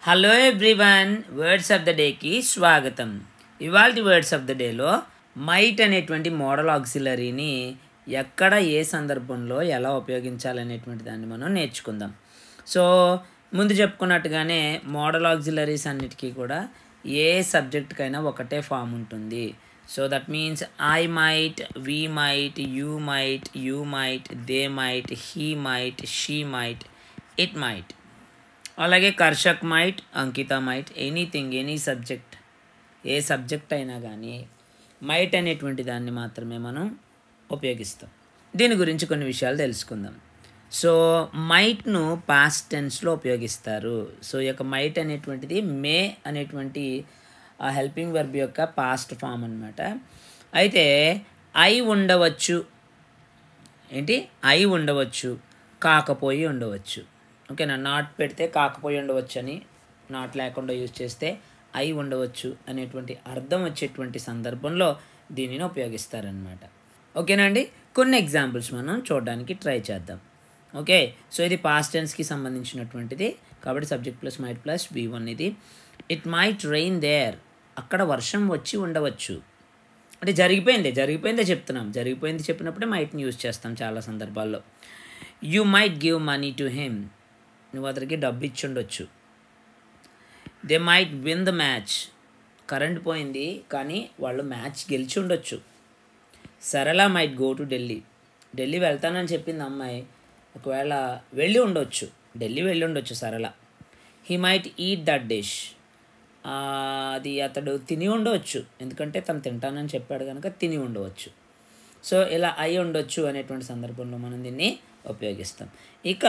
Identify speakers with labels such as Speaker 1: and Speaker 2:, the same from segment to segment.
Speaker 1: hello everyone words of the డేకి స్వాగతం ఇవాళ వర్డ్స్ ఆఫ్ ద డేలో మైట్ అనేటువంటి మోడల్ ఆక్సిలరీని ఎక్కడ ఏ సందర్భంలో ఎలా ఉపయోగించాలనేటువంటి దాన్ని మనం నేర్చుకుందాం సో ముందు చెప్పుకున్నట్టుగానే మోడల్ ఆక్సిలరీస్ అన్నిటికీ కూడా ఏ సబ్జెక్ట్కైనా ఒకటే ఫామ్ ఉంటుంది so that means I might we might you might you might they might he might she might it might అలాగే Karshak might Ankita might anything any subject ఏ సబ్జెక్ట్ అయినా కానీ మైట్ అనేటువంటి దాన్ని మాత్రమే మనం ఉపయోగిస్తాం దీని గురించి కొన్ని విషయాలు తెలుసుకుందాం సో మైట్ను పాస్ట్ టెన్స్లో ఉపయోగిస్తారు సో ఈ యొక్క మైట్ అనేటువంటిది మే అనేటువంటి ఆ హెల్పింగ్ వర్బ్ యొక్క పాస్ట్ ఫామ్ అనమాట అయితే ఐ ఉండవచ్చు ఏంటి ఐ ఉండవచ్చు కాకపోయి ఉండవచ్చు ఓకేనా నాట్ పెడితే కాకపోయి ఉండవచ్చు అని నాట్ లేకుండా యూజ్ చేస్తే ఐ ఉండవచ్చు అనేటువంటి అర్థం వచ్చేటువంటి సందర్భంలో దీనిని ఉపయోగిస్తారనమాట ఓకేనా అండి కొన్ని ఎగ్జాంపుల్స్ మనం చూడడానికి ట్రై చేద్దాం ఓకే సో ఇది పాస్ట్ టెన్స్కి సంబంధించినటువంటిది కాబట్టి subject plus might plus be one ఇది ఇట్ మైట్ రెయిన్ దేర్ అక్కడ వర్షం వచ్చి ఉండవచ్చు అంటే జరిగిపోయింది జరిగిపోయిందే చెప్తున్నాం జరిగిపోయింది చెప్పినప్పుడే మైట్ని యూజ్ చేస్తాం చాలా సందర్భాల్లో you might give money to him నువ్వు అతనికి డబ్బు ఇచ్చి ఉండొచ్చు they might win the match current పోయింది కానీ వాళ్ళు మ్యాచ్ గెలిచి ఉండొచ్చు Sarala might go to Delhi Delhi వెళ్తానని చెప్పింది అమ్మాయి ఒకవేళ వెళ్ళి ఉండొచ్చు ఢిల్లీ వెళ్ళి ఉండొచ్చు Sarala he might eat that dish అది అతడు తిని ఉండవచ్చు ఎందుకంటే తను తింటానని చెప్పాడు కనుక తిని ఉండవచ్చు సో ఇలా అయి ఉండొచ్చు అనేటువంటి సందర్భంలో మనం దీన్ని ఉపయోగిస్తాం ఇక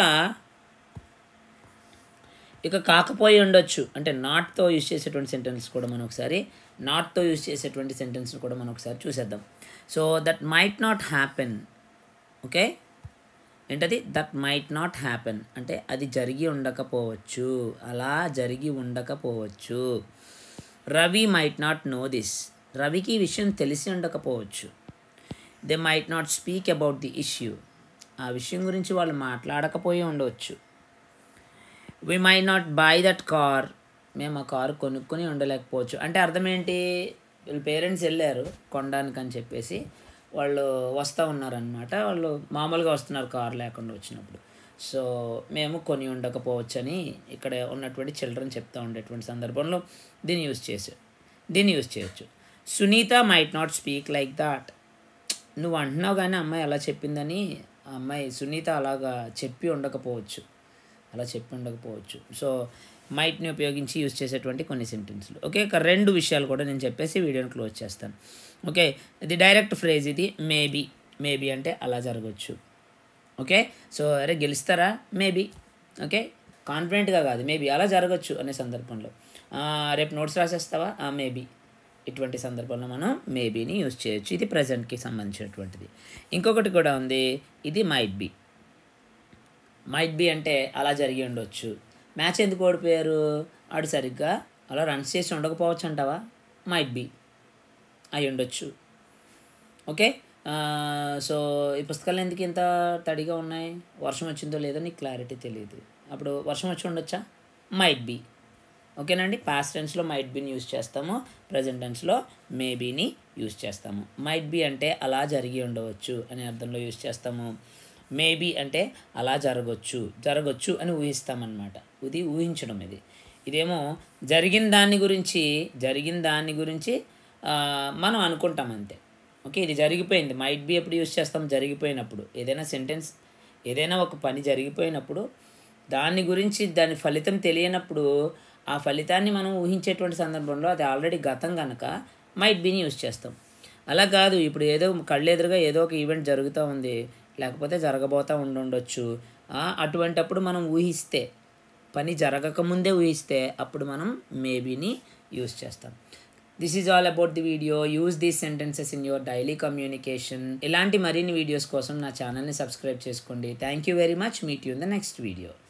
Speaker 1: ఇక కాకపోయి ఉండొచ్చు అంటే నాట్తో యూజ్ చేసేటువంటి సెంటెన్స్ కూడా మనం ఒకసారి నాట్తో యూజ్ చేసేటువంటి సెంటెన్స్ కూడా మనం ఒకసారి చూసేద్దాం so that might not happen okay ఏంటది దట్ మైట్ నాట్ హ్యాపెన్ అంటే అది జరిగి ఉండకపోవచ్చు అలా జరిగి ఉండకపోవచ్చు Ravi might not know this రవికి ఈ విషయం తెలిసి ఉండకపోవచ్చు they might not speak about the issue ఆ విషయం గురించి వాళ్ళు మాట్లాడకపోయి ఉండవచ్చు we may not buy that car మేము ఆ కారు కొనుక్కొని ఉండలేకపోవచ్చు అంటే అర్థం ఏంటి వీళ్ళ పేరెంట్స్ వెళ్ళారు కొనడానికి అని చెప్పేసి వాళ్ళు వస్తూ ఉన్నారనమాట వాళ్ళు మామూలుగా వస్తున్నారు కార్ లేకుండా వచ్చినప్పుడు సో మేము కొని ఉండకపోవచ్చు అని ఇక్కడ ఉన్నటువంటి చిల్డ్రన్ చెప్తూ ఉండేటువంటి సందర్భంలో దీన్ని యూజ్ చేసి దీన్ని యూజ్ చేయొచ్చు Sunitha might not speak like that నువ్వు అంటున్నావు కానీ అమ్మాయి అలా చెప్పిందని ఆ అమ్మాయి సునీత అలాగా చెప్పి ఉండకపోవచ్చు అలా చెప్పి ఉండకపోవచ్చు సో మైట్ని ఉపయోగించి యూజ్ చేసేటువంటి కొన్ని సెంటెన్స్లు ఓకే ఇక రెండు విషయాలు కూడా నేను చెప్పేసి వీడియోని క్లోజ్ చేస్తాను ఓకే ఇది డైరెక్ట్ ఫ్రేజ్ ఇది మేబీ మేబీ అంటే అలా జరగవచ్చు ఓకే సో అరే గెలుస్తారా మేబీ ఓకే కాన్ఫిడెంట్గా కాదు మేబీ అలా జరగచ్చు అనే సందర్భంలో రేపు నోట్స్ రాసేస్తావా మేబీ ఇటువంటి సందర్భంలో మనం మేబీని యూజ్ చేయొచ్చు ఇది ప్రజెంట్కి సంబంధించినటువంటిది ఇంకొకటి కూడా ఉంది ఇది మైట్ బీ మైట్ బి అంటే అలా జరిగి ఉండొచ్చు మ్యాచ్ ఎందుకు ఓడిపోయారు ఆడు సరిగ్గా అలా రన్స్ చేసి ఉండకపోవచ్చు అంటావా మైట్ బి అయి ఉండొచ్చు ఓకే సో ఈ పుస్తకాలు ఎందుకు ఇంత తడిగా ఉన్నాయి వర్షం వచ్చిందో లేదో నీకు క్లారిటీ తెలియదు అప్పుడు వర్షం వచ్చి ఉండొచ్చా మైట్ బి ఓకేనండి పాస్ట్ టెన్స్లో మైట్ బీని యూజ్ చేస్తాము ప్రజెంట్ టెన్స్లో మేబీని యూజ్ చేస్తాము మైట్ బి అంటే అలా జరిగి ఉండవచ్చు అనే అర్థంలో యూజ్ చేస్తాము మేబీ అంటే అలా జరగవచ్చు జరగచ్చు అని ఊహిస్తామన్నమాట ఇది ఊహించడం ఇది ఇదేమో జరిగిన దాని గురించి జరిగిన దాని గురించి మనం అనుకుంటాం అంతే ఓకే ఇది జరిగిపోయింది మైట్ బి ఎప్పుడు యూజ్ చేస్తాం జరిగిపోయినప్పుడు ఏదైనా సెంటెన్స్ ఏదైనా ఒక పని జరిగిపోయినప్పుడు దాని గురించి దాని ఫలితం తెలియనప్పుడు ఆ ఫలితాన్ని మనం ఊహించేటువంటి సందర్భంలో అది ఆల్రెడీ గతం కనుక మైట్ బీని యూజ్ చేస్తాం అలా కాదు ఇప్పుడు ఏదో కళ్ళెదురుగా ఏదో ఒక ఈవెంట్ జరుగుతూ ఉంది లేకపోతే జరగబోతూ ఉండుండొచ్చు అటువంటప్పుడు మనం ఊహిస్తే పని జరగకముందే ఊహిస్తే అప్పుడు మనం మేబీని యూజ్ చేస్తాం this is all about the video use these sentences in your daily communication ఇలాంటి మరిన్ని వీడియోస్ కోసం నా ఛానల్ని సబ్స్క్రైబ్ చేసుకోండి thank you very much meet you in the next video